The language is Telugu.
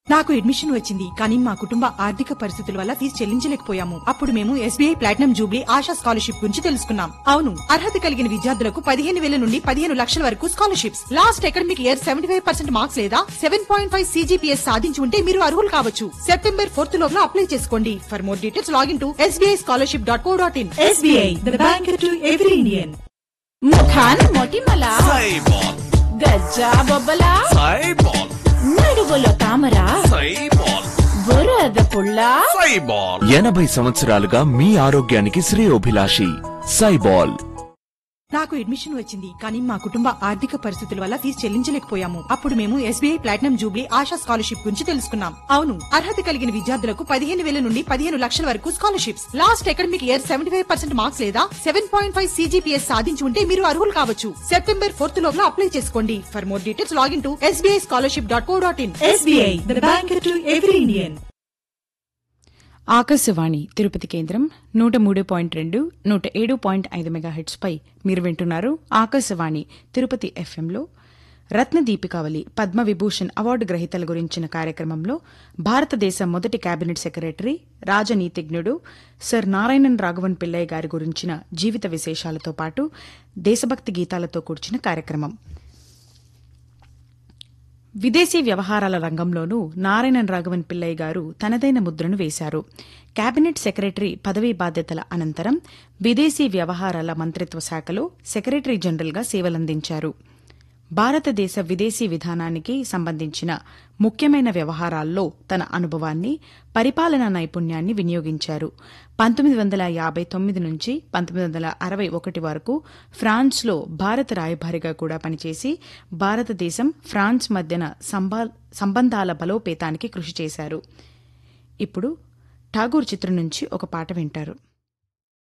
నాకు అడ్మిషన్ వచ్చింది కానీ మా కుటుంబ ఆర్థిక పరిస్థితుల వల్ల ఫీజు చెల్లించలేకపోయాము అప్పుడు మేము SBI platinum jubilee Asha scholarship గురించి తెలుసుకున్నాం అవును అర్హత కలిగిన విద్యార్థులకు పదిహేను వేల నుండి పదిహేను లక్షల వరకు scholarships last academic year seventy five percent marks లేదా సెవెన్ పాయింట్ ఫైవ్ సీజీపీఎస్ సాధించి ఉంటే మీరు అర్హులు కావచ్చు సెప్టెంబర్ ఫోర్త్ లోపల అప్లై చేసుకోండి for more details login to SBI scholarship dot co dot in SBI the bank to every Indian ముఖాన్ మొటిమల సైబాల్ గజ్జా బొబ్బల సైబాల్ నడుగులో తామర సైబాల్ బురద పుల్ల సైబాల్ ఎనభై సంవత్సరాలుగా మీ ఆరోగ్యానికి శ్రేయోభిలాషి సైబాల్ నాకు అడ్మిషన్ వచ్చింది కానీ మా కుటుంబ ఆర్థిక పరిస్థితుల వల్ల ఫీజు చెల్లించలేకపోయాము అప్పుడు మేము SBI platinum jubilee Asha scholarship గురించి తెలుసుకున్నాం అవును అర్హత కలిగిన విద్యార్థులకు పదిహేను వేల నుండి పదిహేను లక్షల వరకు scholarships last academic year seventy five percent marks లేదా సెవెన్ పాయింట్ ఫైవ్ సీజీపీఎస్ సాధించి ఉంటే మీరు అర్హులు కావచ్చు సెప్టెంబర్ ఫోర్త్ లోపల అప్లై చేసుకోండి for more details login to SBI scholarship dot co dot in SBI the bank to every Indian Akashvani Tirupati కేంద్రం నూట మూడు పాయింట్ రెండు నూట ఏడు పాయింట్ ఐదు మెగాహెట్స్పై మీరు వింటున్నారు ఆకాశవాణి తిరుపతి ఎఫ్ఎంలో రత్న దీపికావళి పద్మ విభూషణ్ అవార్డు గ్రహీతల గురించిన కార్యక్రమంలో భారతదేశ మొదటి కేబినెట్ సెక్రటరీ రాజనీతిజ్ఞుడు సర్ నారాయణన్ రాఘవన్ పిల్లయ్య గారి గురించిన జీవిత విశేషాలతో పాటు దేశభక్తి గీతాలతో కూర్చిన కార్యక్రమం విదేశీ వ్యవహారాల రంగంలోనూ నారాయణన్ రాఘవన్ పిల్లయ్య గారు తనదైన ముద్రను వేశారు కేబినెట్ సెక్రటరీ పదవీ బాధ్యతల అనంతరం విదేశీ వ్యవహారాల మంత్రిత్వ శాఖలో సెక్రటరీ జనరల్గా సేవలందించారు భారతదేశ విదేశీ విధానానికి సంబంధించిన ముఖ్యమైన వ్యవహారాల్లో తన అనుభవాన్ని పరిపాలనా నైపుణ్యాన్ని వినియోగించారు పంతొమ్మిది వందల యాభై తొమ్మిది నుంచి పంతొమ్మిది వందల అరవై ఒకటి వరకు ఫ్రాన్స్లో భారత రాయబారిగా కూడా పనిచేసి భారతదేశం ఫ్రాన్స్ మధ్యన సంబా- సంబంధాల బలోపేతానికి కృషి చేశారు ఇప్పుడు ఠాగూర్ చిత్రం నుంచి ఒక పాట వింటారు